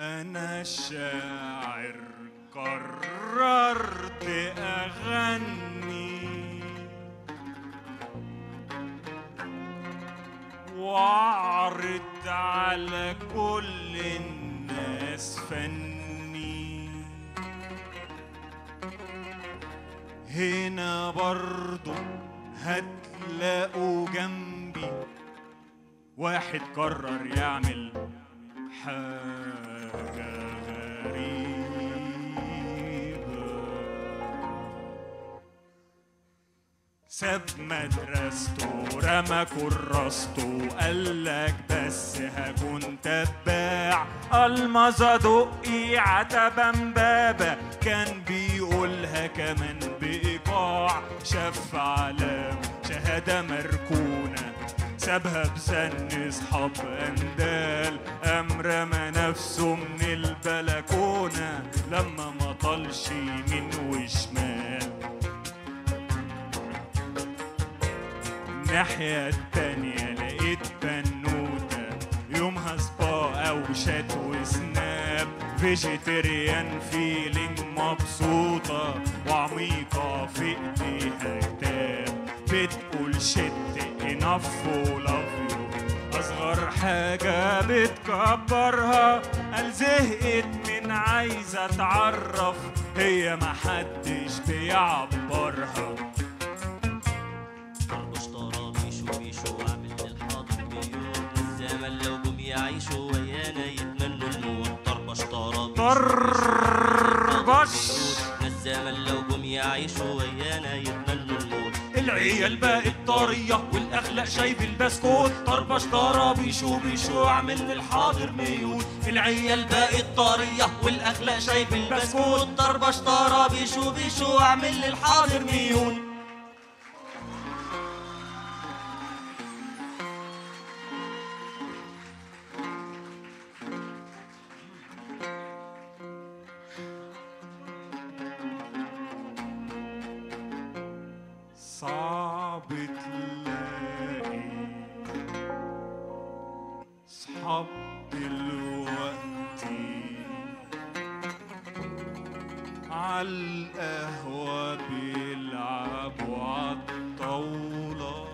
أنا شاعر قررت أغني وأعرض على كل الناس فني هنا برضو هتلاقوا جنبي واحد قرر يعمل حاجة غريبة ساب مدرسته رمى كراسته قالك بس هكون تباع المظة دقي عتبة بابا كان بيقولها كمان بإيقاع شاف علام شهادة مركونة سابها بزن اصحاب اندال قام رمى نفسه من البلكونه لما ما طالش يمين وشمال الناحية التانية لقيت بنوتة يومها سبا أو شات وسناب فيجيتيريان فيلينج مبسوطة وعميقة في ايديها كتاب بتقول شت انف ولاف يو أصغر حاجة بتكبرها قال زهقت من عايزة تعرف هي محدش بيعبرها طربش طرابيش وبيشو واعمل للحاضر مليون الزمن لو جم يعيشوا ويانا يتمنوا الموت طربش طرابيش طربش الزمن لو جم يعيشوا ويانا يتمنوا الموت العيال بقت طرية والأخلاق شايف البسكوت طربش طرابيش وبيشو اعمل للحاضر ميول العيال بقت طرية والأخلاق شايف البسكوت طربش طرابيش وبيشو اعمل للحاضر ميون صعب تلاقي صحاب دلوقتي عالقهوة بيلعبوا عالطاولة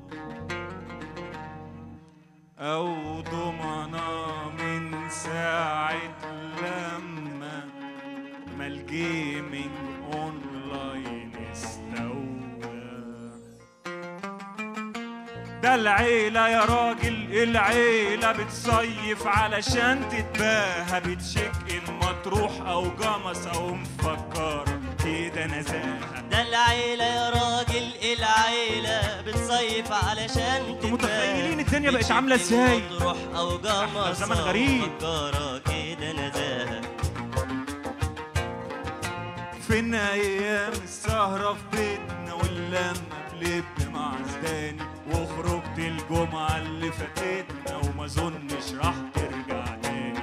أو ضمنا من ساعة لما ما الجيمنج اونلاين استولى ده العيلة يا راجل العيلة بتصيف علشان تتباهى بتشيك ان مطروح او جمص او مفكرة كده نزاهة ده العيلة يا راجل العيلة بتصيف علشان انتوا متخيلين الدنيا بقت عاملة ازاي؟ تروح أو جمصة زمن غريب. مفكرة كده نزاهة فين ايام السهرة في بيتنا واللمة بلب مع زداني وخرجت الجمعة اللي فاتتنا وما اظنش راح ترجع تاني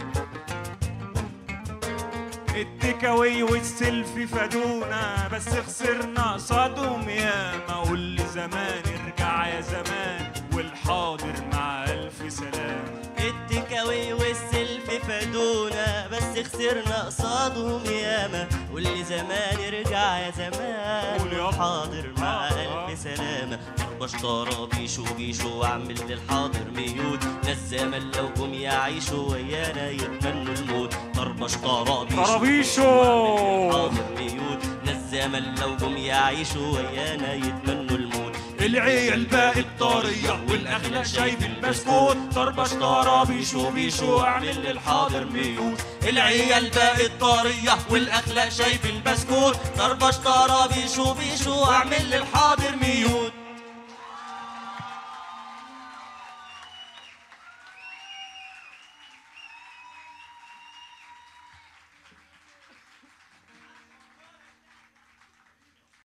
التيكاوي والسيلفي فادونا بس خسرنا قصادهم ياما واللي زمان ارجع يا زمان والحاضر مع الف سلام التكاوي والسيلفي فادونا بس خسرنا قصادهم ياما واللي زمان يرجع يا زمان قول يابا. حاضر مع آه، آه. ألف سلامة طربش طرابيش وبيشو واعمل للحاضر ميوت ناس زمن لو جم يعيشوا ويانا يتمنوا الموت طربش طرابيش طرابيشو. حاضر ميوت ناس زمن لو جم يعيشوا ويانا يتمنوا الموت العيال بقت طرية والأخلاق شايف البسكوت طربش طرابيش وبيشو اعمل للحاضر ميوت العيال بقت طرية والأخلاق شايف البسكوت طربش طرابيش وبيشو أعمل للحاضر ميوت